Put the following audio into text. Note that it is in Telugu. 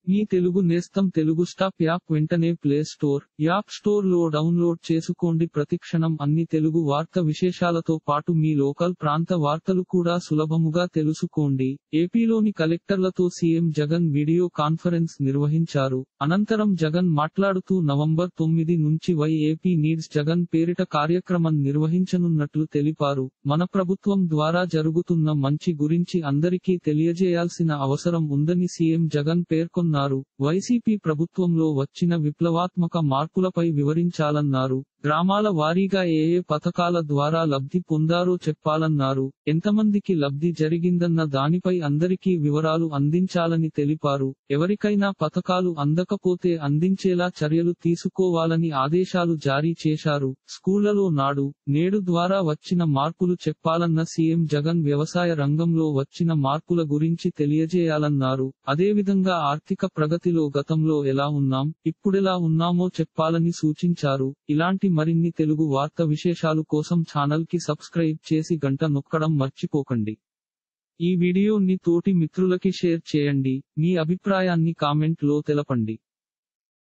మీ తెలుగు నేస్తం తెలుగు స్టాప్ యాప్ వెంటనే ప్లే స్టోర్ యాప్ స్టోర్ లో డౌన్లోడ్ చేసుకోండి ప్రతిక్షణం అన్ని తెలుగు వార్త విశేషాలతో పాటు మీ లోకల్ ప్రాంత వార్తలు కూడా సులభముగా తెలుసుకోండి ఏపీలోని కలెక్టర్లతో సీఎం జగన్ వీడియో కాన్ఫరెన్స్ నిర్వహించారు అనంతరం జగన్ మాట్లాడుతూ నవంబర్ తొమ్మిది నుంచి వై ఏపీ నీడ్స్ జగన్ పేరిట కార్యక్రమం నిర్వహించనున్నట్లు తెలిపారు మన ప్రభుత్వం ద్వారా జరుగుతున్న మంచి గురించి అందరికీ తెలియజేయాల్సిన అవసరం ఉందని సీఎం జగన్ పేర్కొన్నారు వైసీపీ ప్రభుత్వంలో వచ్చిన విప్లవాత్మక మార్పులపై వివరించాలన్నారు గ్రామాల వారీగా ఏ ఏ పథకాల ద్వారా లబ్ధి పొందారో చెప్పాలన్నారు ఎంతమందికి లబ్ధి జరిగిందన్న దానిపై అందరికీ వివరాలు అందించాలని తెలిపారు ఎవరికైనా పథకాలు అందకపోతే అందించేలా చర్యలు తీసుకోవాలని ఆదేశాలు జారీ చేశారు స్కూళ్లలో నాడు నేడు ద్వారా వచ్చిన మార్పులు చెప్పాలన్న సీఎం జగన్ వ్యవసాయ రంగంలో వచ్చిన మార్పుల గురించి తెలియజేయాలన్నారు అదేవిధంగా ఆర్థిక ప్రగతిలో గతంలో ఎలా ఉన్నాం ఇప్పుడెలా ఉన్నామో చెప్పాలని సూచించారు ఇలాంటి మరిన్ని తెలుగు వార్త విశేషాలు కోసం ఛానల్ కి సబ్స్క్రైబ్ చేసి గంట నొక్కడం మర్చిపోకండి ఈ వీడియోని తోటి మిత్రులకి షేర్ చేయండి మీ అభిప్రాయాన్ని కామెంట్ లో తెలపండి